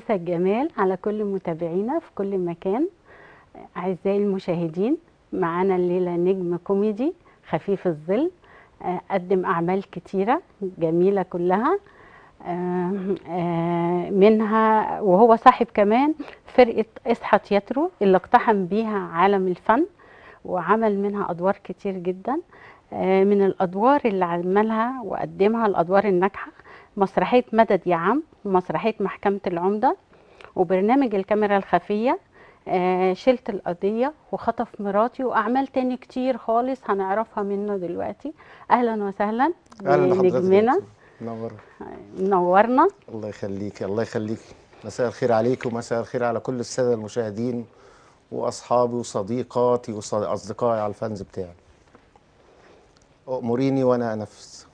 مسا الجمال على كل متابعينا في كل مكان أعزائي المشاهدين معانا الليلة نجم كوميدي خفيف الظل آه، قدم أعمال كتيرة جميلة كلها آه، آه، منها وهو صاحب كمان فرقة اصحى تياترو اللي اقتحم بيها عالم الفن وعمل منها أدوار كتير جدا آه، من الأدوار اللي عملها وقدمها الأدوار الناجحة مسرحية مدد يا عم ومسرحية محكمة العمدة وبرنامج الكاميرا الخفية آه، شلت القضية وخطف مراتي وأعمال تاني كتير خالص هنعرفها منه دلوقتي أهلا وسهلا اهلا بحضرتك بنجمنا منور منورنا الله يخليك الله يخليك مساء الخير عليك ومساء الخير على كل الساده المشاهدين واصحابي وصديقاتي واصدقائي على الفانز بتاعي اموريني وانا انفذ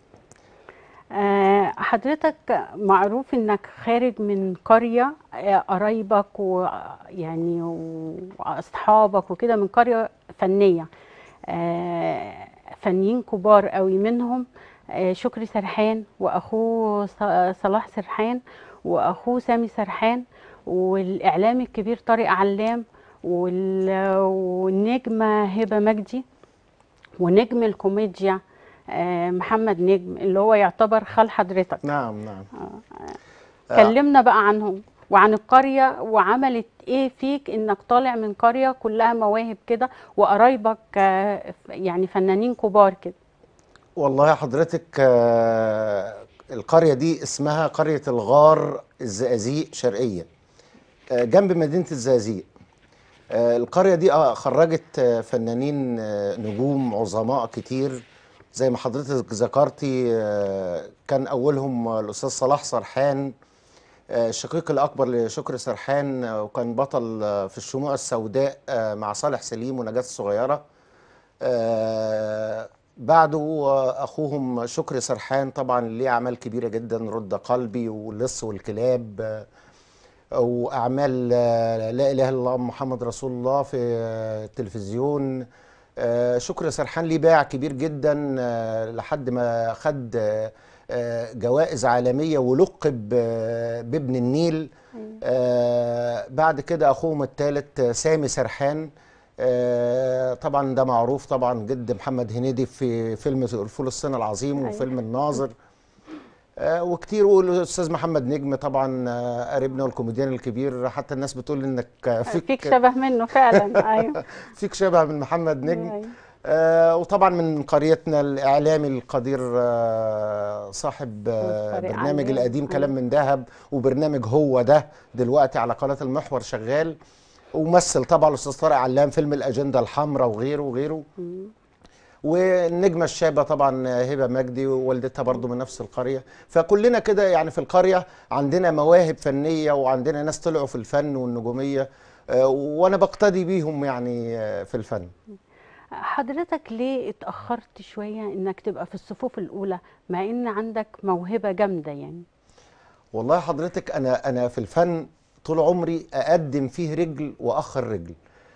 آه، حضرتك معروف انك خارج من قرية آه، قرايبك ويعني واصحابك وكده من قرية فنية آه، فنيين كبار قوي منهم آه، شكري سرحان واخوه ص- صلاح سرحان واخوه سامي سرحان والاعلامي الكبير طارق علام وال- والنجمة هبة مجدي ونجم الكوميديا آه، محمد نجم اللي هو يعتبر خال حضرتك نعم نعم آه. كلمنا بقى عنهم وعن القرية وعملت ايه فيك انك طالع من قرية كلها مواهب كده وقرايبك آه، يعني فنانين كبار كده والله يا حضرتك آه، القريه دي اسمها قريه الغار الزقازيق شرقيه آه، جنب مدينه الزقازيق آه، القريه دي آه، خرجت آه، فنانين آه، نجوم عظماء كتير زي ما حضرتك ذكرتي آه، كان اولهم آه، الاستاذ صلاح سرحان آه، الشقيق الاكبر لشكري سرحان آه، وكان بطل آه، في الشموع السوداء آه، مع صالح سليم ونجاة الصغيره آه، بعده آه، اخوهم شكري سرحان طبعا ليه اعمال كبيره جدا رد قلبي واللص والكلاب آه، واعمال آه، لا اله الا الله محمد رسول الله في آه، التلفزيون آه، شكري سرحان ليه باع كبير جدا آه، لحد ما خد آه، آه، جوائز عالميه ولقب آه، بابن النيل آه، بعد كده اخوهم الثالث سامي سرحان آه، طبعا ده معروف طبعا جد محمد هنيدي في فيلم الفول الصين العظيم أيوة. وفيلم الناظر آه، وكتير والاستاذ محمد نجم طبعا آه، قريبنا والكوميديان الكبير حتى الناس بتقول انك آه، فيك فيك شبه منه فعلا ايوه فيك شبه من محمد نجم أيوة. آه وطبعا من قريتنا الاعلامي القدير آه صاحب آه طارق برنامج علام. القديم كلام أيوة. من ذهب وبرنامج هو ده دلوقتي على قناه المحور شغال ومثل طبعا الاستاذ طارق علام فيلم الاجنده الحمراء وغيره وغيره والنجمه الشابه طبعا هبه مجدي ووالدتها برضو من نفس القريه فكلنا كده يعني في القريه عندنا مواهب فنيه وعندنا ناس طلعوا في الفن والنجوميه آه، وانا بقتدي بيهم يعني آه، في الفن حضرتك ليه اتأخرت شوية انك تبقى في الصفوف الأولى مع ان عندك موهبة جامدة يعني والله حضرتك انا انا في الفن طول عمري اقدم فيه رجل واخر رجل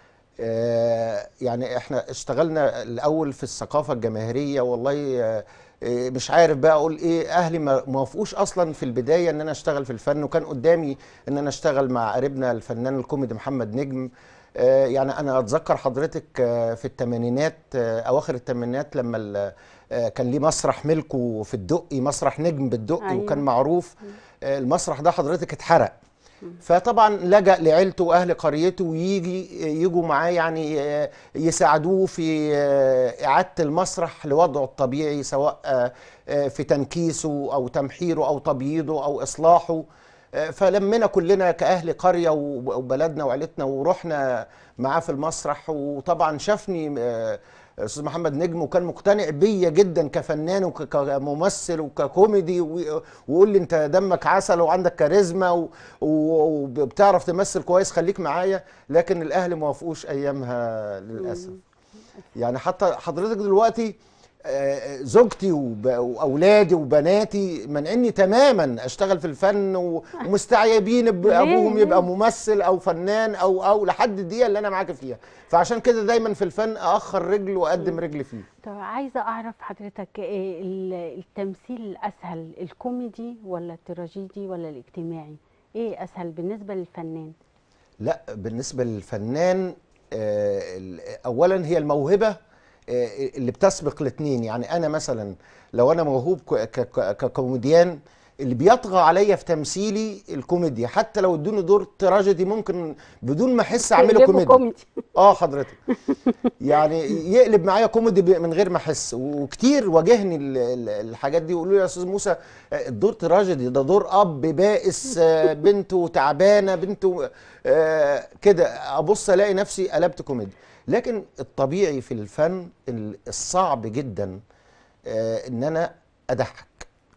آه، يعني احنا اشتغلنا الاول في الثقافه الجماهيريه والله آه، آه، مش عارف بقى اقول ايه اهلي ما ما وافقوش اصلا في البدايه ان انا اشتغل في الفن وكان قدامي ان انا اشتغل مع قريبنا الفنان الكوميدي محمد نجم آه، يعني انا اتذكر حضرتك آه، في الثمانينات آه، اواخر الثمانينات لما ال- آه، كان ليه مسرح ملكه في الدقي مسرح نجم بالدقي أيوة. وكان معروف آه، المسرح ده حضرتك اتحرق فطبعا لجأ لعيلته واهل قريته ويجي يجوا معاه يعني آه، يساعدوه في آه، اعاده المسرح لوضعه الطبيعي سواء آه، آه، في تنكيسه او تمحيره او تبييضه او اصلاحه آه، فلمنا كلنا كاهل قريه وب- وبلدنا وعيلتنا ورحنا معاه في المسرح وطبعا شافني آه، استاذ محمد نجم وكان مقتنع بيا جدا كفنان وكممثل وككوميدي و- ويقول لي انت دمك عسل وعندك كاريزما و- و- وبتعرف تمثل كويس خليك معايا لكن الاهل ما وافقوش ايامها للاسف يعني حتى حضرتك دلوقتي آه، زوجتي وب- واولادي وبناتي منعني تماما اشتغل في الفن و- ومستعيبين ب- ليه؟ ابوهم ليه؟ يبقى ممثل او فنان او او لحد الدقيقه اللي انا معاك فيها فعشان كده دايما في الفن اخر رجل واقدم رجل فيه طب عايزة أعرف حضرتك إيه ال- التمثيل الأسهل الكوميدي ولا التراجيدي ولا الاجتماعي؟ ايه اسهل بالنسبه للفنان لا بالنسبة للفنان آه، ال- أولا هي الموهبة آه، اللي بتسبق الاثنين يعني أنا مثلا لو أنا موهوب ك- ك- ك- ككوميديان اللي بيطغى عليا في تمثيلي الكوميديا حتى لو ادوني دور تراجيدي ممكن بدون ما احس اعمله تقلبه كوميدي كوميدي اه حضرتك يعني يقلب معايا كوميدي ب- من غير ما احس وكتير واجهني ال- ال- الحاجات دي يقولوا لي يا استاذ موسى آه، الدور تراجيدي ده دور اب بائس آه، بنته تعبانه بنته آه، كده ابص الاقي نفسي قلبت كوميدي لكن الطبيعي في الفن ال- الصعب جدا آه، ان انا اضحك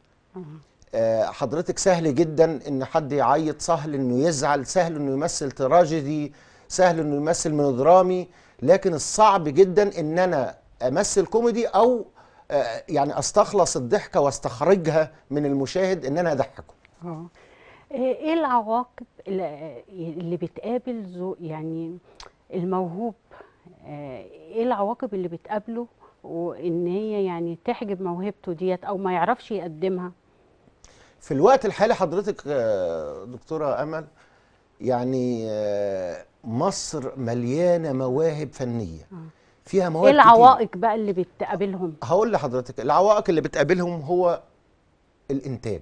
آه، حضرتك سهل جدا ان حد يعيط سهل انه يزعل سهل انه يمثل تراجيدي سهل انه يمثل ميلودرامي لكن الصعب جدا ان انا امثل كوميدي او آه، يعني استخلص الضحكه واستخرجها من المشاهد ان انا اضحكه اه ايه إيه العواقب اللي اللي بتقابل ذو يعني الموهوب آه، ايه العواقب اللي بتقابله وان هي يعني تحجب موهبته ديت او ما يعرفش يقدمها في الوقت الحالي حضرتك آه، دكتوره امل يعني آه، مصر مليانه مواهب فنيه فيها مواهب ايه كتير. العوائق بقى اللي بتقابلهم هقول لحضرتك العوائق اللي بتقابلهم هو الانتاج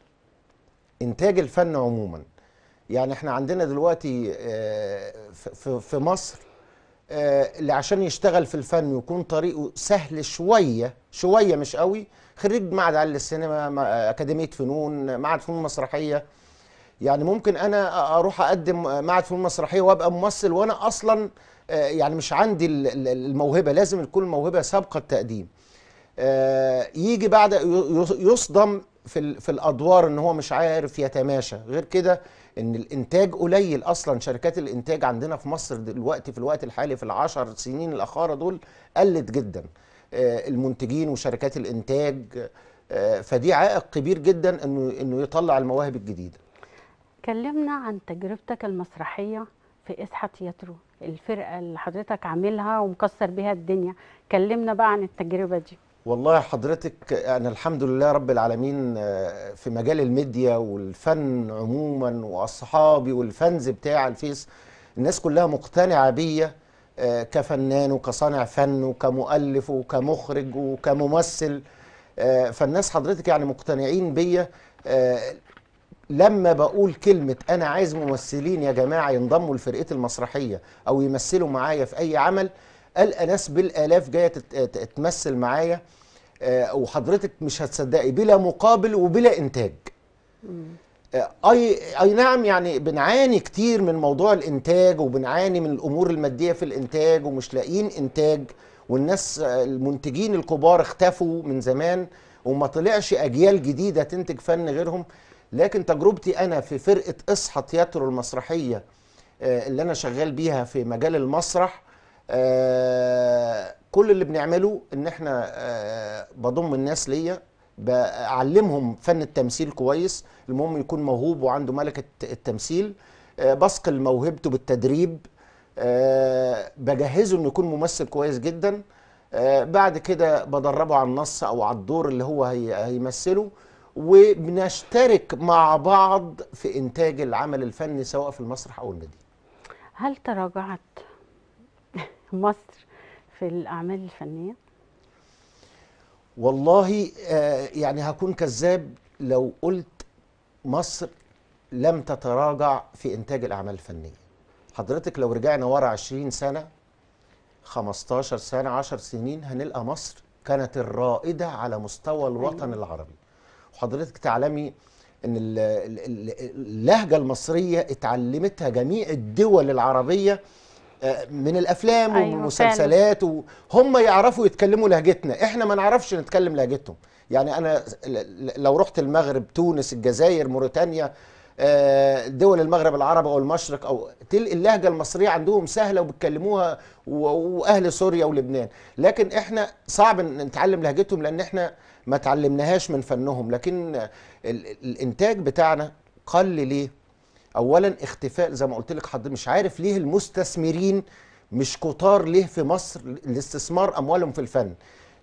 انتاج الفن عموما يعني احنا عندنا دلوقتي آه، ف- ف- في مصر آه، اللي عشان يشتغل في الفن ويكون طريقه سهل شويه شويه مش قوي خريج معهد عالي للسينما ما- اكاديميه فنون معهد فنون مسرحيه يعني ممكن انا اروح اقدم معهد فنون مسرحيه وابقى ممثل وانا اصلا آه، يعني مش عندي ال- ال- الموهبه لازم تكون الموهبه سابقه التقديم آه، يجي بعد ي- ي- يصدم في ال- في الادوار ان هو مش عارف يتماشى غير كده ان الانتاج قليل اصلا شركات الانتاج عندنا في مصر دلوقتي في الوقت الحالي في العشر سنين الاخيره دول قلت جدا آه، المنتجين وشركات الانتاج آه، فدي عائق كبير جدا انه انه يطلع المواهب الجديده كلمنا عن تجربتك المسرحيه في اصحى تياترو الفرقه اللي حضرتك عاملها ومكسر بيها الدنيا كلمنا بقى عن التجربه دي والله حضرتك انا الحمد لله رب العالمين آه، في مجال الميديا والفن عموما واصحابي والفنز بتاع الفيس الناس كلها مقتنعه بيا آه، كفنان وكصانع فن وكمؤلف وكمخرج وكممثل آه، فالناس حضرتك يعني مقتنعين بيا آه، لما بقول كلمة أنا عايز ممثلين يا جماعة ينضموا لفرقتي المسرحية أو يمثلوا معايا في أي عمل ألقى ناس بالآلاف جاية تت- تت- تمثل معايا آه، وحضرتك مش هتصدقي بلا مقابل وبلا إنتاج آه، أي أي نعم يعني بنعاني كتير من موضوع الإنتاج وبنعاني من الأمور المادية في الإنتاج ومش لاقيين إنتاج والناس آه، المنتجين الكبار اختفوا من زمان وما طلعش أجيال جديدة تنتج فن غيرهم لكن تجربتي أنا في فرقة اصحى تياترو المسرحية آه، اللي أنا شغال بيها في مجال المسرح آه، كل اللي بنعمله ان احنا آه، بضم الناس ليا بعلمهم فن التمثيل كويس المهم يكون موهوب وعنده ملكة التمثيل آه، بثقل موهبته بالتدريب آه، بجهزه انه يكون ممثل كويس جدا آه، بعد كده بدربه على النص او على الدور اللي هو هي- هيمثله وبنشترك مع بعض في انتاج العمل الفني سواء في المسرح او الميديا هل تراجعت مصر في الاعمال الفنيه والله آه، يعني هكون كذاب لو قلت مصر لم تتراجع في إنتاج الأعمال الفنية حضرتك لو رجعنا ورا 20 سنة 15 سنة 10 سنين هنلقى مصر كانت الرائدة على مستوى الوطن العربي وحضرتك تعلمي ان ال- ال- ال- اللهجة المصرية اتعلمتها جميع الدول العربية آه، من الافلام أيوة والمسلسلات وهم يعرفوا يتكلموا لهجتنا احنا ما نعرفش نتكلم لهجتهم يعني انا ل- ل- لو رحت المغرب تونس الجزائر موريتانيا آه، دول المغرب العربي او المشرق او تل اللهجه المصريه عندهم سهله وبيتكلموها و- واهل سوريا ولبنان لكن احنا صعب ان نتعلم لهجتهم لان احنا ما تعلمناهاش من فنهم لكن ال- ال- الانتاج بتاعنا قل ليه اولا اختفاء زي ما قلت لك حضرتك مش عارف ليه المستثمرين مش كتار ليه في مصر الاستثمار اموالهم في الفن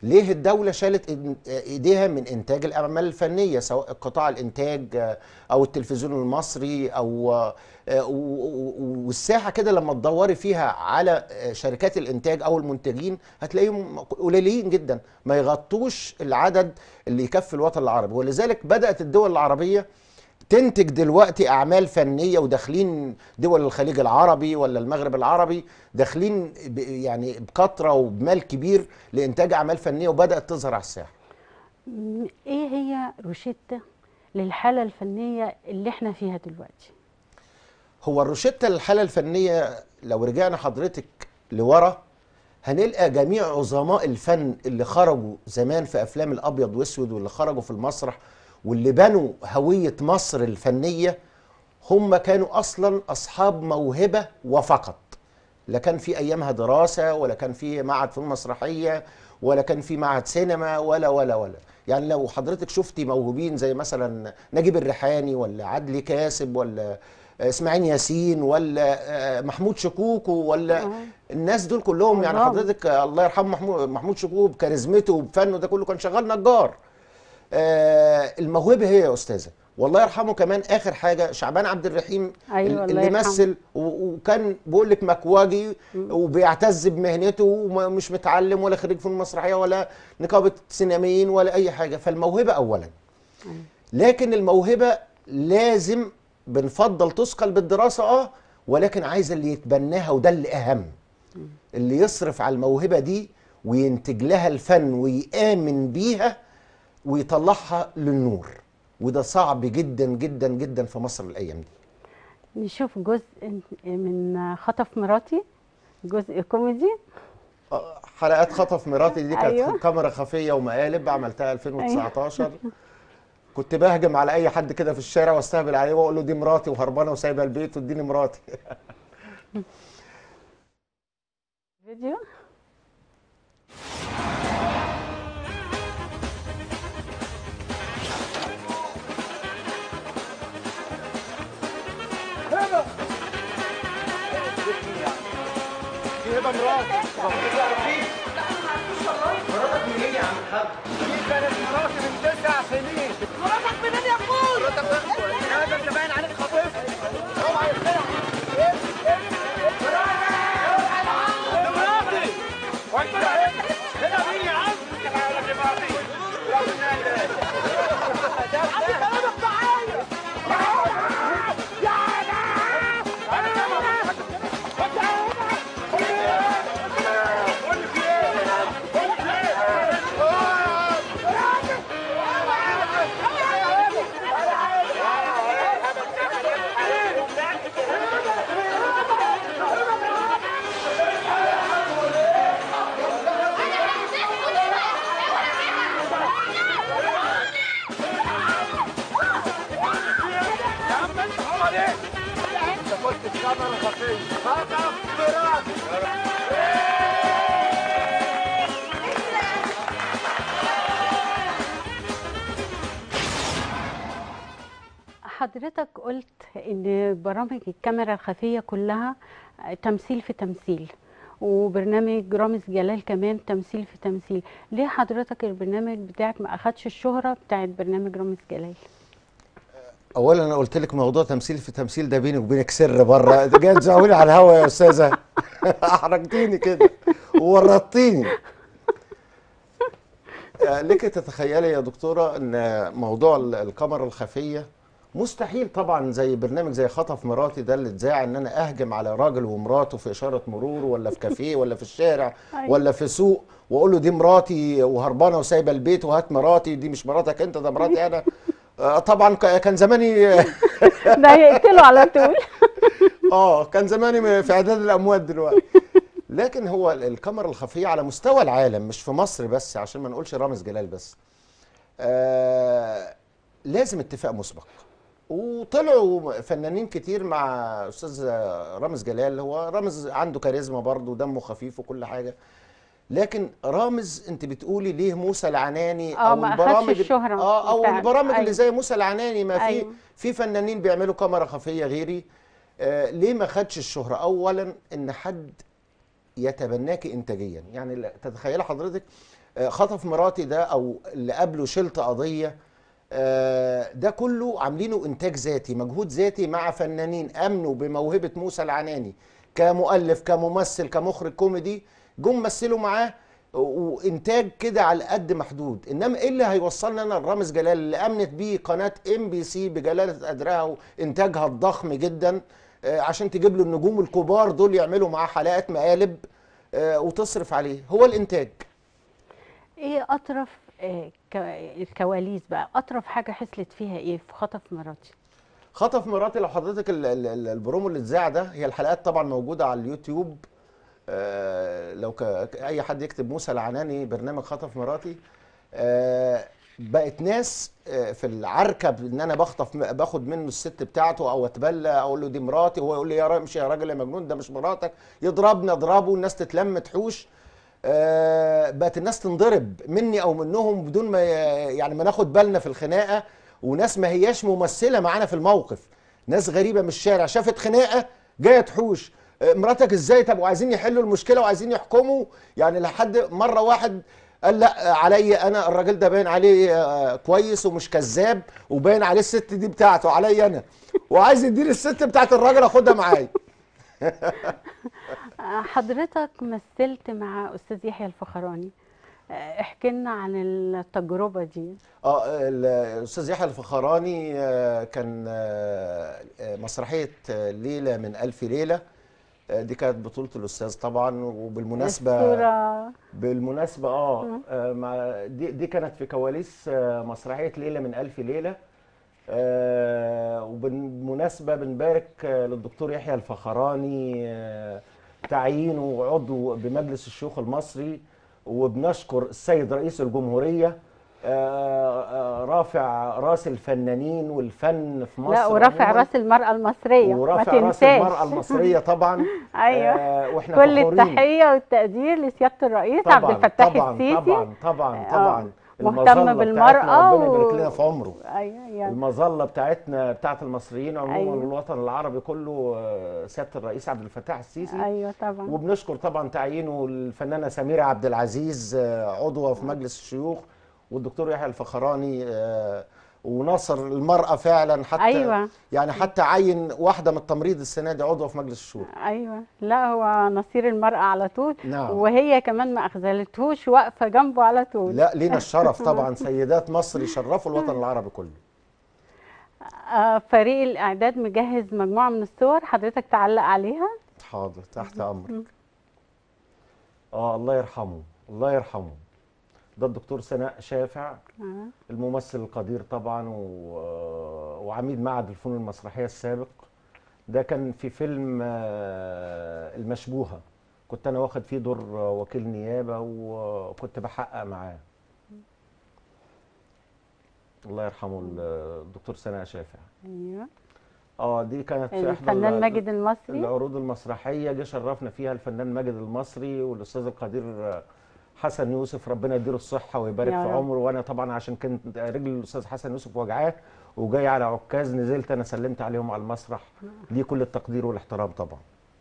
ليه الدولة شالت إن- ايديها من انتاج الاعمال الفنية سواء قطاع الانتاج آه، او التلفزيون المصري او آه، و- و- والساحة كده لما تدوري فيها على آه، شركات الانتاج او المنتجين هتلاقيهم قليلين جدا ما يغطوش العدد اللي يكفي الوطن العربي ولذلك بدأت الدول العربية تنتج دلوقتي اعمال فنيه وداخلين دول الخليج العربي ولا المغرب العربي داخلين ب- يعني بكثره وبمال كبير لانتاج اعمال فنيه وبدات تظهر على الساحه م- ايه هي روشتة للحالة الفنية اللي احنا فيها دلوقتي هو الروشتة للحالة الفنية لو رجعنا حضرتك لورا هنلقى جميع عظماء الفن اللي خرجوا زمان في أفلام الأبيض وأسود واللي خرجوا في المسرح واللي بنوا هوية مصر الفنية هم كانوا أصلا أصحاب موهبة وفقط لا كان في أيامها دراسة ولا كان في معهد فنون مسرحية ولا كان في معهد سينما ولا ولا ولا يعني لو حضرتك شفتي موهوبين زي مثلا نجيب الريحاني ولا عدلي كاسب ولا اسماعيل ياسين ولا آه، محمود شكوكو ولا آه. الناس دول كلهم يعني الله. حضرتك آه، الله يرحمه محمود محمود شكوكو بكاريزمته وبفنه ده كله كان شغال نجار آه، الموهبه هي يا استاذه والله يرحمه كمان اخر حاجه شعبان عبد الرحيم أيوة، ال- الله اللي يرحمه. مثل و- وكان بيقول لك مكواجي وبيعتز بمهنته ومش متعلم ولا خريج فنون مسرحيه ولا نقابه سينمائيين ولا اي حاجه فالموهبه اولا لكن الموهبه لازم بنفضل تثقل بالدراسه اه ولكن عايزه اللي يتبناها وده اللي اهم اللي يصرف على الموهبه دي وينتج لها الفن ويآمن بيها ويطلعها للنور وده صعب جدا جدا جدا في مصر الايام دي نشوف جزء من خطف مراتي جزء كوميدي آه، حلقات خطف مراتي دي كانت أيوة. كاميرا خفيه ومقالب عملتها 2019 كنت بهجم على اي حد كده في الشارع واستهبل عليه واقول له دي مراتي وهربانه وسايبه البيت واديني مراتي فيديو دي هبه مراتي مراتك منين يا عم الحاج؟ دي كانت مراتي من تسع سنين مراتك منين يا اخوي؟ مراتك هذا اللي باين عليك خطيبتي اوعى يخلع مراتي وانت هنا مين يا عم؟ يا مراتي يا عم كلامك معايا يا قول لي في ايه؟ يا عم انت حرام عليك انت كنت في كاميرا خفيه خطف مراتي حضرتك قلت ان برامج الكاميرا الخفيه كلها تمثيل في تمثيل وبرنامج رامز جلال كمان تمثيل في تمثيل ليه حضرتك البرنامج بتاعك ما اخدش الشهره بتاعت برنامج رامز جلال اولا انا قلت لك موضوع تمثيل في تمثيل ده بيني وبينك سر بره انت جاي تزعولي على الهوا يا استاذه احرجتيني كده وورطتيني آه، لك تتخيلي يا دكتوره ان موضوع ال- الكاميرا الخفيه مستحيل طبعا زي برنامج زي خطف مراتي ده اللي اتذاع ان انا اهجم على راجل ومراته في اشاره مرور ولا في كافيه ولا في الشارع أيوة. ولا في سوق واقول له دي مراتي وهربانه وسايبه البيت وهات مراتي دي مش مراتك انت ده مراتي انا آه، طبعا ك- كان زماني ده هيقتله على طول اه كان زماني في اعداد الاموات دلوقتي لكن هو ال- الكاميرا الخفيه على مستوى العالم مش في مصر بس عشان ما نقولش رامز جلال بس آه لازم اتفاق مسبق وطلعوا فنانين كتير مع استاذ رامز جلال هو رامز عنده كاريزما برضه ودمه خفيف وكل حاجه لكن رامز انت بتقولي ليه موسى العناني آه، ما أخدش الشهرة اه او بتاعت- البرامج أيوة. اللي زي موسى العناني ما في أيوة. في فنانين بيعملوا كاميرا خفيه غيري آه ليه ما خدش الشهره اولا ان حد يتبناكي انتاجيا يعني لا- تتخيلي حضرتك آه، خطف مراتي ده او اللي قبله شلت قضيه آه، ده كله عاملينه انتاج ذاتي مجهود ذاتي مع فنانين امنوا بموهبه موسى العناني كمؤلف كممثل كمخرج كوميدي جم مثلوا معاه وانتاج كده على قد محدود انما ايه اللي هيوصلنا انا لرامز جلال اللي امنت بيه قناه ام بي سي بجلاله قدرها وانتاجها الضخم جدا آه، عشان تجيب له النجوم الكبار دول يعملوا معاه حلقات مقالب آه، وتصرف عليه هو الانتاج ايه اطرف آه، ك- الكواليس بقى اطرف حاجه حصلت فيها ايه في خطف مراتي خطف مراتي لو حضرتك ال- ال- ال- البرومو اللي اتذاع ده هي الحلقات طبعا موجوده على اليوتيوب آه، لو ك- ك- اي حد يكتب موسى العناني برنامج خطف مراتي آه، بقت ناس آه، في العركه ان انا بخطف م- باخد منه الست بتاعته او اتبلى اقول له دي مراتي وهو يقول لي يا را- امشي يا راجل يا مجنون ده مش مراتك يضربني اضربه الناس تتلم تحوش آه، بقت الناس تنضرب مني او منهم بدون ما ي- يعني ما ناخد بالنا في الخناقه وناس ما هياش ممثله معانا في الموقف ناس غريبه من الشارع شافت خناقه جايه تحوش آه، مراتك ازاي طب وعايزين يحلوا المشكله وعايزين يحكموا يعني لحد مره واحد قال لا آه، عليا انا الراجل ده باين عليه آه، كويس ومش كذاب وباين عليه الست دي بتاعته عليا انا وعايز يديني الست بتاعت الراجل اخدها معايا آه، حضرتك مثلت مع استاذ يحيى الفخراني آه، احكي لنا عن التجربه دي اه ال- الاستاذ يحيى الفخراني آه، كان آه، آه، مسرحيه آه، ليله من الف ليله آه، دي كانت بطوله الاستاذ طبعا وبالمناسبه الصوره بالمناسبه اه آه، مع دي دي كانت في كواليس آه، مسرحيه ليله من الف ليله آه، وبالمناسبه بنبارك آه، للدكتور يحيى الفخراني آه، تعيينه عضو بمجلس الشيوخ المصري وبنشكر السيد رئيس الجمهوريه آه، آه، رافع راس الفنانين والفن في مصر لا ورافع عموماً، راس المراه المصريه ورافع ما راس تنساش المراه المصريه طبعا ايوه آه، واحنا كل فخورين. التحيه والتقدير لسياده الرئيس عبد طبعا الفتاح طبعا السيسي طبعا طبعا آه، طبعا مهتم المظلة بالمرأة بتاعتنا ربنا و- يبارك لنا في عمره ايوه يعني المظله بتاعتنا بتاعت المصريين عموما أيوة. والوطن العربي كله آه، سياده الرئيس عبد الفتاح السيسي ايوه طبعا وبنشكر طبعا تعيينه الفنانه سميره عبد العزيز آه، عضوه في مجلس الشيوخ والدكتور يحيى الفخراني آه، ونصر المراه فعلا حتى أيوة. يعني حتى عين واحده من التمريض السنه دي عضوه في مجلس الشيوخ ايوه لا هو نصير المراه على طول نعم. وهي كمان ما اخذلتهوش واقفه جنبه على طول لا لينا الشرف طبعا سيدات مصر يشرفوا الوطن العربي كله آه، فريق الاعداد مجهز مجموعه من الصور حضرتك تعلق عليها حاضر تحت امرك اه الله يرحمه الله يرحمه ده الدكتور سناء شافع آه. الممثل القدير طبعا و... وعميد معهد الفنون المسرحيه السابق ده كان في فيلم آه، المشبوهه كنت انا واخد فيه دور وكيل نيابه وكنت بحقق معاه الله يرحمه الدكتور سناء شافع ايوه اه دي كانت في احدى الفنان ال- ماجد المصري العروض المسرحيه جه شرفنا فيها الفنان ماجد المصري والاستاذ القدير حسن يوسف ربنا يديله الصحه ويبارك يا في رب. عمره وانا طبعا عشان كنت رجل الاستاذ حسن يوسف وجعاه وجاي على عكاز نزلت انا سلمت عليهم على المسرح ليه كل التقدير والاحترام طبعا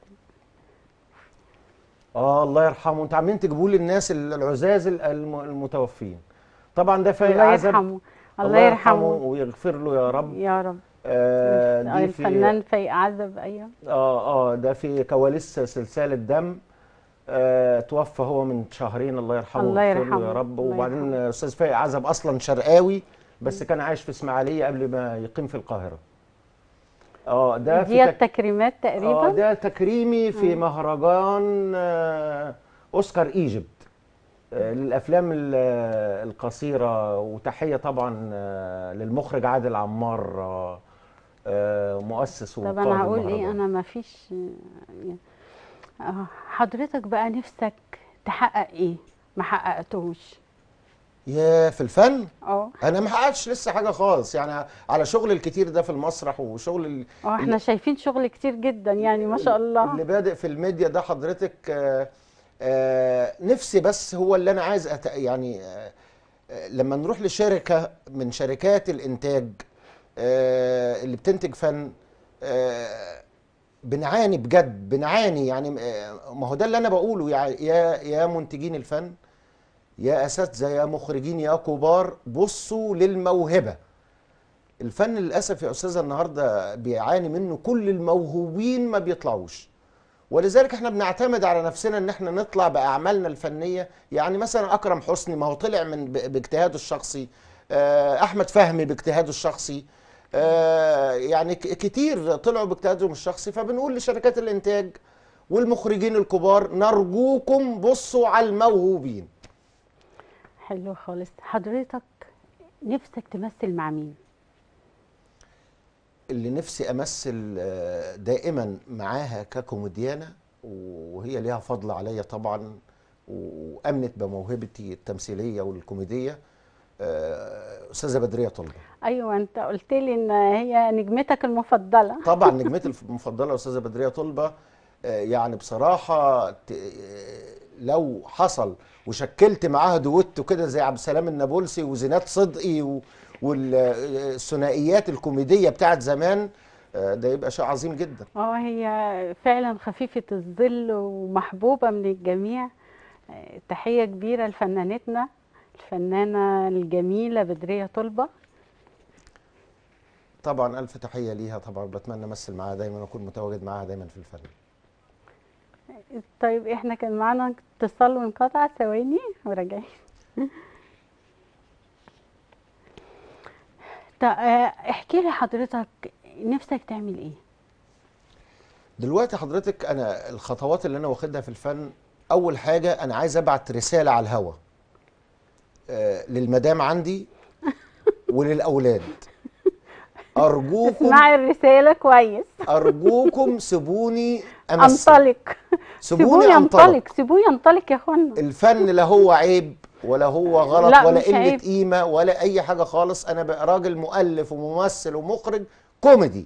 اه الله يرحمه انتوا عاملين تجيبوا لي الناس العزاز الم- المتوفين طبعا ده فايق الله عزب يرحمه الله يرحمه ويغفر له يا رب يا رب آه آه، دي في الفنان فايق عزب ايوه اه اه ده في كواليس سلسال الدم آه توفى هو من شهرين الله يرحمه الله ويغفر له يرحمه، يا رب الله وبعدين يرحمه. استاذ فايق عزب اصلا شرقاوي بس كان عايش في اسماعيليه قبل ما يقيم في القاهره اه ده دي في تك... التكريمات اه تقريبا ده تكريمي في مهرجان آه اوسكار ايجيبت آه للافلام ال- آه، القصيره وتحيه طبعا آه للمخرج عادل عمار آه آه مؤسس طب وقائد انا هقول ايه المهرجان. انا ما فيش آه، حضرتك بقى نفسك تحقق ايه ما حققتوش يا في الفن اه انا ما حققتش لسه حاجه خالص يعني على شغل الكتير ده في المسرح وشغل ال- اه احنا شايفين شغل كتير جدا يعني ما شاء اللي الله بادئ في الميديا ده حضرتك آه، آه، نفسي بس هو اللي انا عايز أت... يعني آه، آه، لما نروح لشركه من شركات الانتاج آه، اللي بتنتج فن آه، بنعاني بجد بنعاني يعني آه، ما هو ده اللي انا بقوله يا يا يا منتجين الفن يا اساتذه يا مخرجين يا كبار بصوا للموهبه الفن للاسف يا استاذه النهارده بيعاني منه كل الموهوبين ما بيطلعوش ولذلك احنا بنعتمد على نفسنا ان احنا نطلع باعمالنا الفنيه يعني مثلا اكرم حسني ما هو طلع من ب- باجتهاده الشخصي آه، احمد فهمي باجتهاده الشخصي آه، يعني ك- كتير طلعوا باجتهادهم الشخصي فبنقول لشركات الانتاج والمخرجين الكبار نرجوكم بصوا على الموهوبين حلو خالص حضرتك نفسك تمثل مع مين اللي نفسي امثل آه، دائما معاها ككوميديانه وهي ليها فضل عليا طبعا وامنت بموهبتي التمثيليه والكوميديه آه، استاذه بدريه طلبه ايوه انت قلت لي ان هي نجمتك المفضله طبعا نجمتي المفضله استاذه بدريه طلبه آه، يعني بصراحه ت- آه، لو حصل وشكلت معاها دويتو كده زي عبد السلام النابلسي وزينات صدقي والثنائيات الكوميديه بتاعت زمان آه، ده يبقى شيء عظيم جدا اه هي فعلا خفيفه الظل ومحبوبه من الجميع آه، تحيه كبيره لفنانتنا الفنانه الجميله بدريه طلبه طبعا الف تحيه ليها طبعا بتمنى امثل معاها دايما واكون متواجد معاها دايما في الفن طيب احنا كان معانا اتصال وانقطع ثواني وراجعين طب آه، احكي لي حضرتك نفسك تعمل ايه دلوقتي حضرتك انا الخطوات اللي انا واخدها في الفن اول حاجه انا عايز ابعت رساله على الهوا آه للمدام عندي وللاولاد ارجوكم اسمعي الرساله كويس ارجوكم سيبوني امثل انطلق سيبوني انطلق سيبوني انطلق يا اخوانا الفن لا هو عيب ولا هو غلط لا، ولا مش قله عيب. قيمه ولا اي حاجه خالص انا بقى راجل مؤلف وممثل ومخرج كوميدي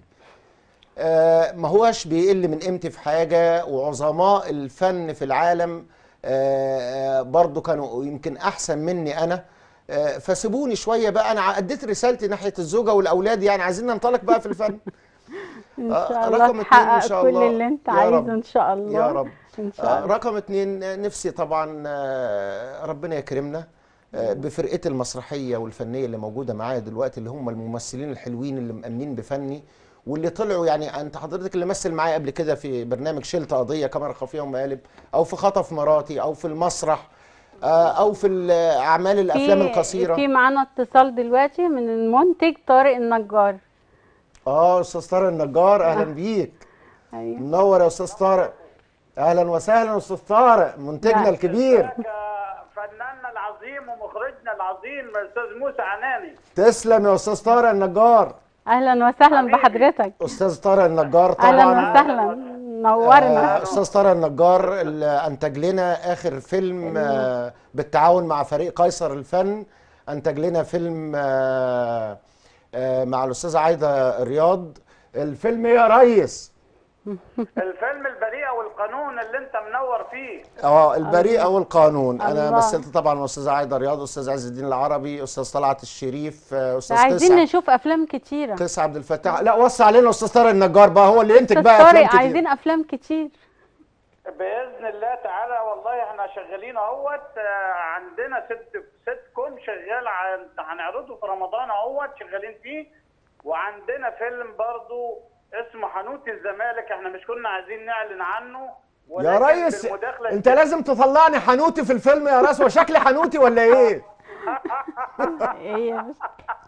آه ما هوش بيقل من قيمتي في حاجه وعظماء الفن في العالم آه آه، برضو كانوا يمكن احسن مني انا آه فسيبوني شويه بقى انا اديت رسالتي ناحيه الزوجه والاولاد يعني عايزين ننطلق بقى في الفن ان آه، شاء رقم الله اتنين إن تحقق شاء كل الله. اللي انت يا عايزه رب. ان شاء الله يا رب ان شاء آه، الله رقم اتنين آه، نفسي طبعا آه، ربنا يكرمنا آه، بفرقتي المسرحيه والفنيه اللي موجوده معايا دلوقتي اللي هم الممثلين الحلوين اللي مأمنين بفني واللي طلعوا يعني انت حضرتك اللي مثل معايا قبل كده في برنامج شلت قضيه كاميرا خفيه ومقالب او في خطف مراتي او في المسرح آه، او في الاعمال الافلام في القصيره في معانا اتصال دلوقتي من المنتج طارق النجار اه استاذ طارق النجار اهلا بيك ايوه منور يا استاذ طارق اهلا وسهلا استاذ طارق منتجنا لا. الكبير ازيك يا فناننا العظيم ومخرجنا العظيم الاستاذ موسى عناني تسلم يا استاذ طارق النجار اهلا وسهلا حبيبي. بحضرتك استاذ طارق النجار اهلا طبعا وسهلا نورنا آه، استاذ طارق النجار اللي انتج لنا اخر فيلم آه، بالتعاون مع فريق قيصر الفن انتج لنا فيلم آه، آه، مع الاستاذه عايده رياض الفيلم إيه يا ريس الفيلم البريئه والقانون اللي انت منور فيه اه البريئه والقانون انا الله. مثلت طبعا الاستاذه عايده رياض استاذ عز الدين العربي استاذ طلعت الشريف آه، استاذ عايزين قيس نشوف افلام كتيره قيس عبد الفتاح لا وصي علينا استاذ طارق النجار بقى هو اللي ينتج استاذ بقى افلام طارق كتير عايزين افلام كتير باذن الله تعالى والله احنا شغالين اهوت آه، عندنا ست ست كوم شغال عن- هنعرضه في رمضان اهوت شغالين فيه وعندنا فيلم برضو اسمه حنوتي الزمالك احنا مش كنا عايزين نعلن عنه يا ولكن ريس بالمداخلة انت لازم تطلعني حنوتي في الفيلم يا ريس وشكلي حنوتي ولا ايه ايه بس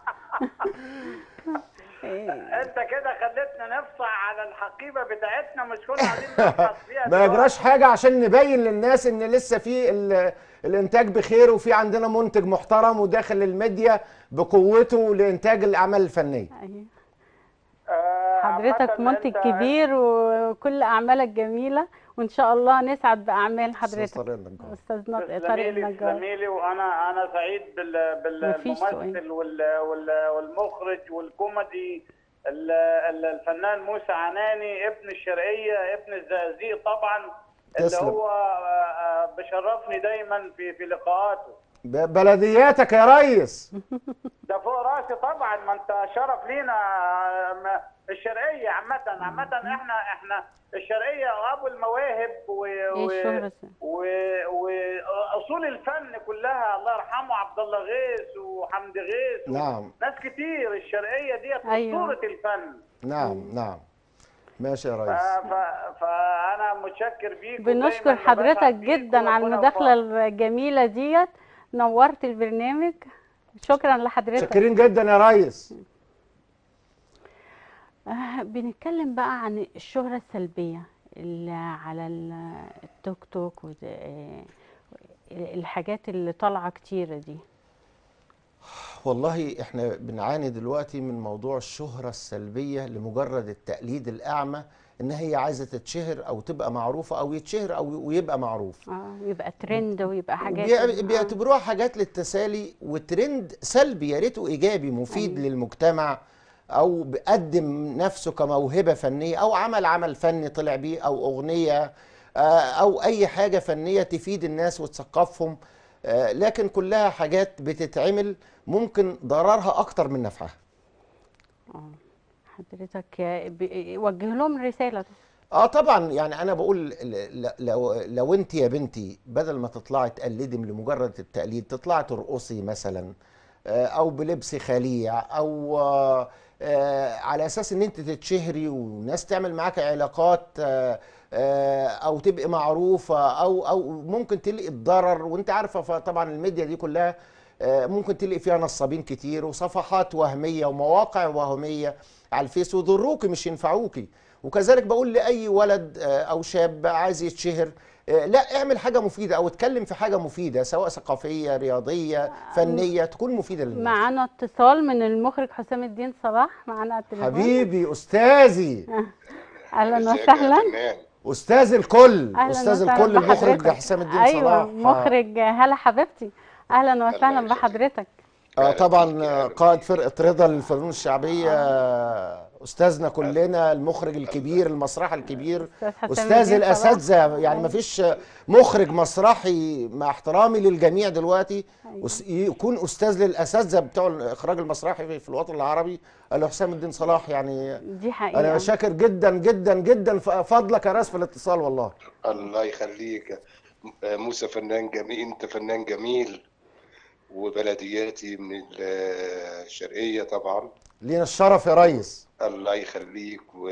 إيه. انت كده خلتنا نفصح على الحقيبه بتاعتنا مش كنا عايزين نبحث فيها ما دلوقتي. يجراش حاجه عشان نبين للناس ان لسه في ال- الانتاج بخير وفي عندنا منتج محترم وداخل الميديا بقوته لانتاج الاعمال الفنيه أيوة. آه، حضرتك عامة منتج انت- كبير وكل اعمالك جميله وان شاء الله نسعد باعمال أستاذ حضرتك طارق النجار. استاذ نط- طارق تسلمي لي النجار تسلمي لي وانا انا سعيد بال مفيش سؤال. بالممثل وال وال والمخرج والكوميدي ال- ال- الفنان موسى عناني ابن الشرقيه ابن الزقازيق طبعا اللي تسلم. هو آه، آه، بشرفني دايما في في لقاءاته ب- بلدياتك يا ريس ده فوق راسي طبعا ما انت شرف لينا آه، ما- الشرقيه عامه عامه احنا احنا الشرقيه ابو المواهب و ايه و- الشهرة و- اصول الفن كلها الله يرحمه عبد الله غيث وحمدي غيث نعم. ناس كتير الشرقيه ديت أيوة. اسطوره الفن نعم نعم ماشي يا ف... ريس ف... فانا متشكر بيك بنشكر ودايماً حضرتك بسعد بيك جدا على وربنا المداخله يوفقك. الجميله ديت نورت البرنامج شكرا لحضرتك شاكرين جدا يا ريس آه، بنتكلم بقى عن الشهرة السلبية اللي على ال- التوك توك وده- آه، الحاجات اللي طالعة كتيرة دي والله احنا بنعاني دلوقتي من موضوع الشهرة السلبية لمجرد التقليد الأعمى إن هي عايزة تتشهر أو تبقى معروفة أو يتشهر أو ويبقى معروف اه يبقى ترند ويبقى حاجات بي- آه. بيعتبروها حاجات للتسالي وترند سلبي يا ريته ايجابي مفيد أيوة. للمجتمع او بيقدم نفسه كموهبه فنيه او عمل عمل فني طلع بيه او اغنيه آه، او اي حاجه فنيه تفيد الناس وتثقفهم آه، لكن كلها حاجات بتتعمل ممكن ضررها اكتر من نفعها آه. حضرتك ب- وجه لهم رسالة اه طبعا يعني انا بقول ل- ل- لو لو انت يا بنتي بدل ما تطلعي تقلدي لمجرد التقليد تطلعي ترقصي مثلا آه، او بلبس خليع او آه، آه، على اساس ان انت تتشهري وناس تعمل معاك علاقات آه، آه، او تبقي معروفه او او ممكن تلقي الضرر وانت عارفه طبعا الميديا دي كلها آه، ممكن تلاقي فيها نصابين كتير وصفحات وهميه ومواقع وهميه على الفيس يضروكي مش ينفعوكي وكذلك بقول لاي ولد آه، او شاب عايز يتشهر آه، لا اعمل حاجه مفيده او اتكلم في حاجه مفيده سواء ثقافيه رياضيه فنيه تكون مفيده للناس معانا اتصال من المخرج حسام الدين صلاح معانا على التليفون حبيبي استاذي اهلا ازيك يا وسهلا فنان؟ استاذ الكل اهلا استاذ وسهلا الكل المخرج بحضرتك. حسام الدين ايوه صلاح مخرج هلا حبيبتي اهلا وسهلا يخليك. بحضرتك اه طبعا فيك يا قائد فرقه رضا للفنون الشعبيه استاذنا كلنا المخرج الكبير المسرح الكبير أستاذ حسام استاذ الدين صلاح. الاساتذه يعني ما فيش مخرج مسرحي مع احترامي للجميع دلوقتي أس- يكون استاذ للاساتذه بتوع الاخراج المسرحي في- في الوطن العربي قال له حسام الدين صلاح يعني دي حقيقة انا شاكر جدا جدا جدا ف- فضلك يا راس في الاتصال والله الله يخليك آه، موسى فنان جميل انت فنان جميل وبلدياتي من الشرقية طبعا لينا الشرف يا ريس الله يخليك و...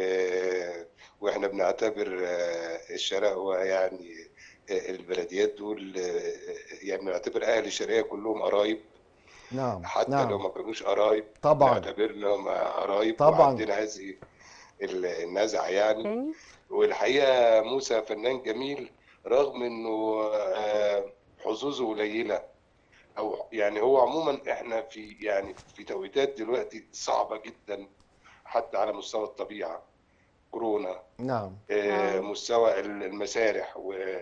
واحنا بنعتبر آه، الشرقوة يعني آه، البلديات دول آه، يعني بنعتبر اهل الشرقية كلهم قرايب نعم حتى نعم لو ما كانوش قرايب طبعاً. نعتبرنا قرايب طبعاً. وعندنا هذه النزعة يعني تاني والحقيقة موسى فنان جميل رغم انه آه، حظوظه قليلة او يعني هو عموما احنا في يعني في توقيتات دلوقتي صعبة جدا حتى على مستوى الطبيعة كورونا نعم آه، آه. مستوى المسارح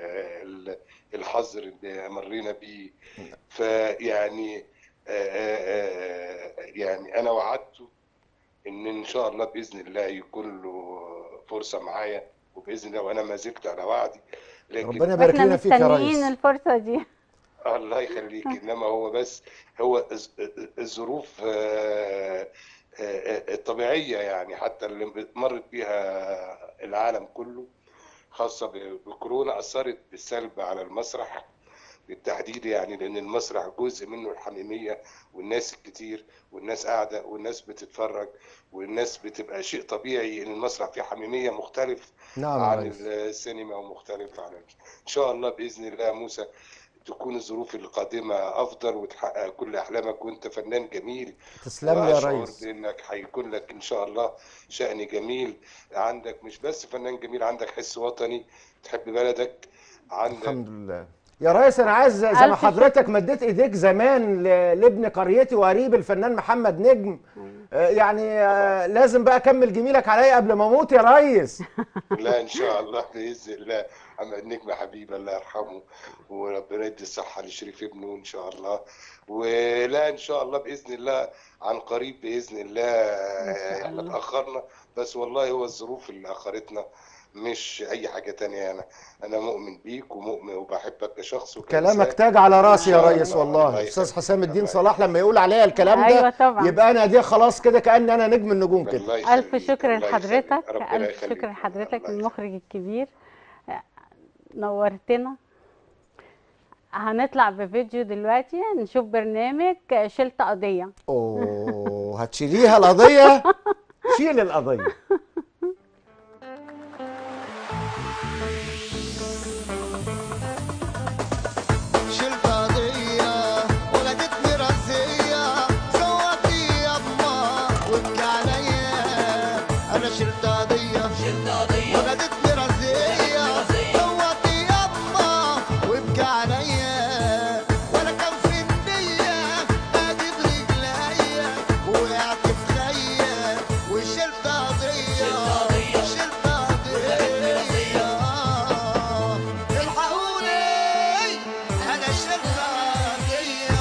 والحظر اللي مرينا بيه فيعني آه، آه، آه، يعني انا وعدته ان ان شاء الله باذن الله يكون له فرصه معايا وباذن الله وانا ما زلت على وعدي لكن ربنا يبارك احنا لنا فيك يا مستنيين ريس الفرصة دي الله يخليك انما هو بس هو الز- الظروف آه، آه، الطبيعيه يعني حتى اللي مرت بيها العالم كله خاصه ب- بكورونا اثرت بالسلب على المسرح بالتحديد يعني لان المسرح جزء منه الحميميه والناس الكتير والناس قاعده والناس بتتفرج والناس بتبقى شيء طبيعي ان المسرح فيه حميميه مختلف نعم يا عن ريس السينما ومختلف عن ان شاء الله باذن الله يا موسى تكون الظروف القادمه افضل وتحقق كل احلامك وانت فنان جميل تسلم لي يا واشعر ريس بانك هيكون لك ان شاء الله شأن جميل عندك مش بس فنان جميل عندك حس وطني تحب بلدك عندك الحمد لله يا ريس انا عايز زي ما ألف شكر. حضرتك مديت ايديك زمان ل- لابن قريتي وقريب الفنان محمد نجم آه، يعني آه، لازم بقى اكمل جميلك عليا قبل ما اموت يا ريس لا ان شاء الله باذن الله محمد نجم حبيب الله يرحمه وربنا يدي الصحه لشريف ابنه ان شاء الله ولا ان شاء الله باذن الله عن قريب باذن الله شاء احنا الله. اتاخرنا بس والله هو الظروف اللي اخرتنا مش اي حاجه تانية انا انا مؤمن بيك ومؤمن وبحبك كشخص وكإنسان. كلامك تاج على راسي يا الله ريس يخليك. والله الله استاذ يخليك. حسام الدين الله صلاح لما يقول عليا الكلام ده أيوة طبعا. يبقى انا دي خلاص كده كأن انا نجم النجوم كده الله ألف يخليك. شكر الله لحضرتك يخليك. ربنا ألف يخليك. شكر لحضرتك الله يخليك. المخرج الكبير نورتنا هنطلع بفيديو دلوقتي نشوف برنامج شلت قضية اوه هتشيليها القضيه شيل القضيه شلت قضية ولدتني رزية صوتي يما وابكي عليا أنا شلت قضية ولدتني رزية صوتي يما وابكي عليا ولا كان في النية أجيب رجليا وقعت في خيا وشلت قضية شلت قضية الحقوني أنا شلت قضية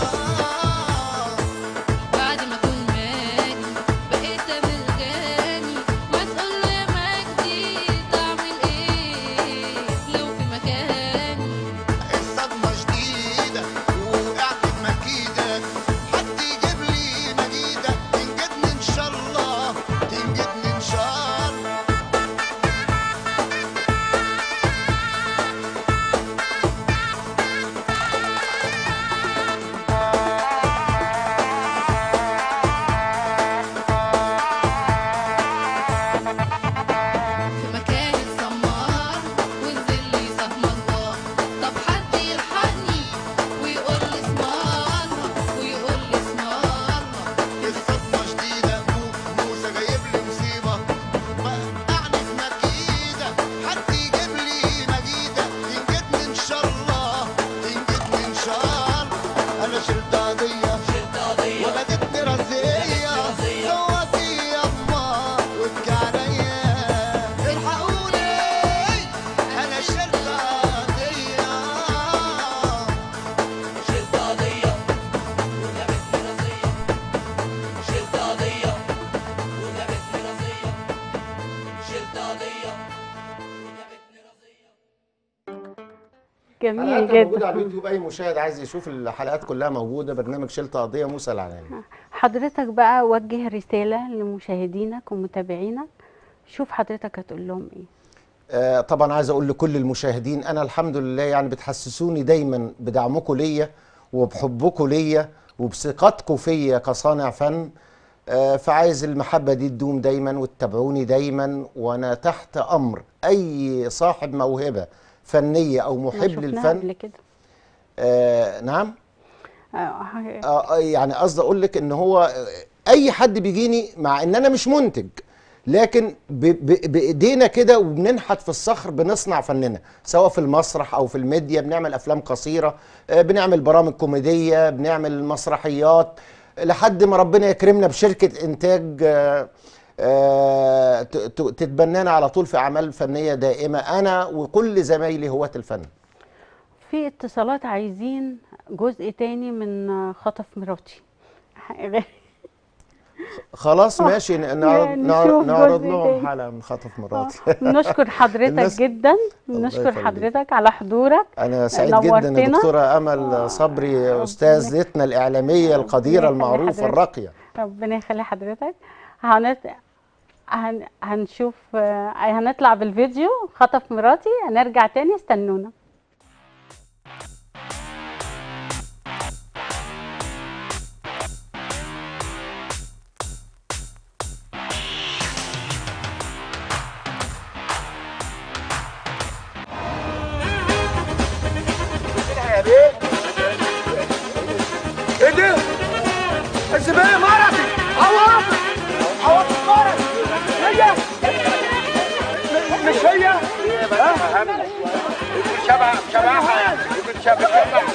بعد ما كنت ماجي بقيت بالغاني واسأل يا مجدي تعمل ايه لو في مكاني الصدمة جديدة ووقعت بمكيدة حد يجيب لي مجيدة تنجدني إن شاء الله تنجدني إن شاء الله في مكان اتسمر ونزل لي سهم الله طب حد يلحقني ويقول لي اسم الله ويقول لي اسم الله الصدمة جديدة موسى جايب لي مصيبة وقعني في مكيدة حد يجيب لي مجيدة تنجدني إن شاء الله تنجدني إن شاء الله أنا شلت قضية ولدتني رزية صوتي يما وابكي عليا الحقوني أنا شلت قضية جميل حلقاتنا موجوده جدا على اليوتيوب اي مشاهد عايز يشوف الحلقات كلها موجوده برنامج شلت قضيه موسى العناني حضرتك بقى وجه رسالة لمشاهدينك ومتابعينك شوف حضرتك هتقول لهم ايه آه، طبعا عايز اقول لكل المشاهدين انا الحمد لله يعني بتحسسوني دايما بدعمكم ليا وبحبكم ليا وبثقتكم فيا كصانع فن آه، فعايز المحبه دي تدوم دايما وتتابعوني دايما وانا تحت امر اي صاحب موهبه فنيه او ما محب شفناها للفن قبل كده آه نعم آه، ه- آه، يعني قصدي اقول لك ان هو آه، اي حد بيجيني مع ان انا مش منتج لكن ب- ب- بايدينا كده وبننحت في الصخر بنصنع فننا سواء في المسرح او في الميديا بنعمل افلام قصيره آه، بنعمل برامج كوميديه بنعمل مسرحيات لحد ما ربنا يكرمنا بشركه انتاج آه، آه، ت- ت- تتبنانا على طول في اعمال فنيه دائمه انا وكل زمايلي هواة الفن في اتصالات عايزين جزء تاني من خطف مراتي خلاص ماشي ن- نعرض يعني نعرض, نشوف نعرض جزء لهم تاني. حلقه من خطف آه، مراتي نشكر حضرتك الناس- جدا الله نشكر يخليك. حضرتك على حضورك انا سعيد جدا نورتنا. ان دكتوره امل صبري استاذتنا الاعلاميه القديره يخلي المعروفه حضرتك. الراقيه ربنا يخلي حضرتك هنت... هن... هنشوف آه، هنطلع بالفيديو خطف مراتي هنرجع تاني استنونا ايه ده؟ الزبالة مرتي عوض عوض مرتي هي م- مش هي؟ ها؟ يكون شبه شبهها يعني يكون شبه شبهها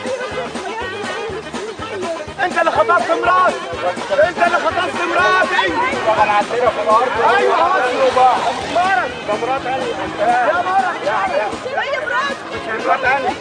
انت اللي خطفت مراتي انت اللي خطفت مراتي ايوه مرات ده مرات انا يا مرات يا مرات مش مرات انا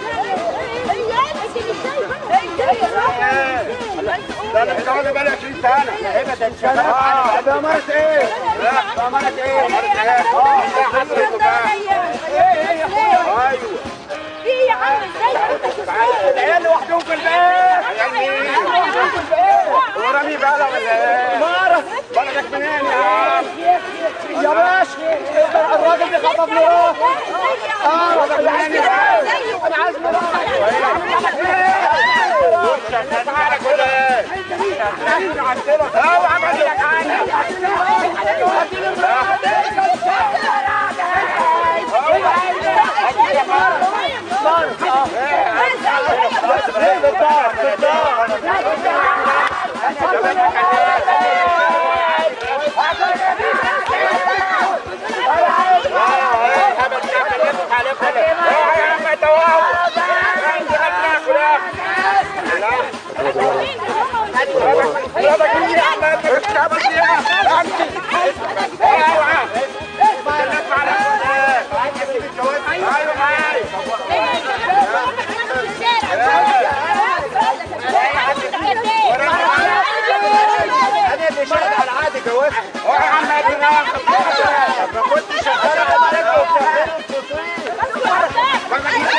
لا لا ده وانا بقالي 20 سنه هنا ده انشغال اه ده مرت ايه؟ لا ده مرت ايه؟ مرت ايه؟ اه ده حضرتك بقى ايه ايه يا اخويا؟ ايوه ايه يا عم ازاي تعالى العيال لوحدهم في البيت عيال مين؟ لوحدهم في البيت ورامي بقى ولا ايه؟ مرة بلدك منين يا عم؟ يا باشا الراجل اللي خطف مراتي اه راجل منين يا عم؟ انا عايز مراتي انا اللي شاهد على عادي جواز اه يا عم ادي ما كنت شغال على بالك وبتعملوا التصوير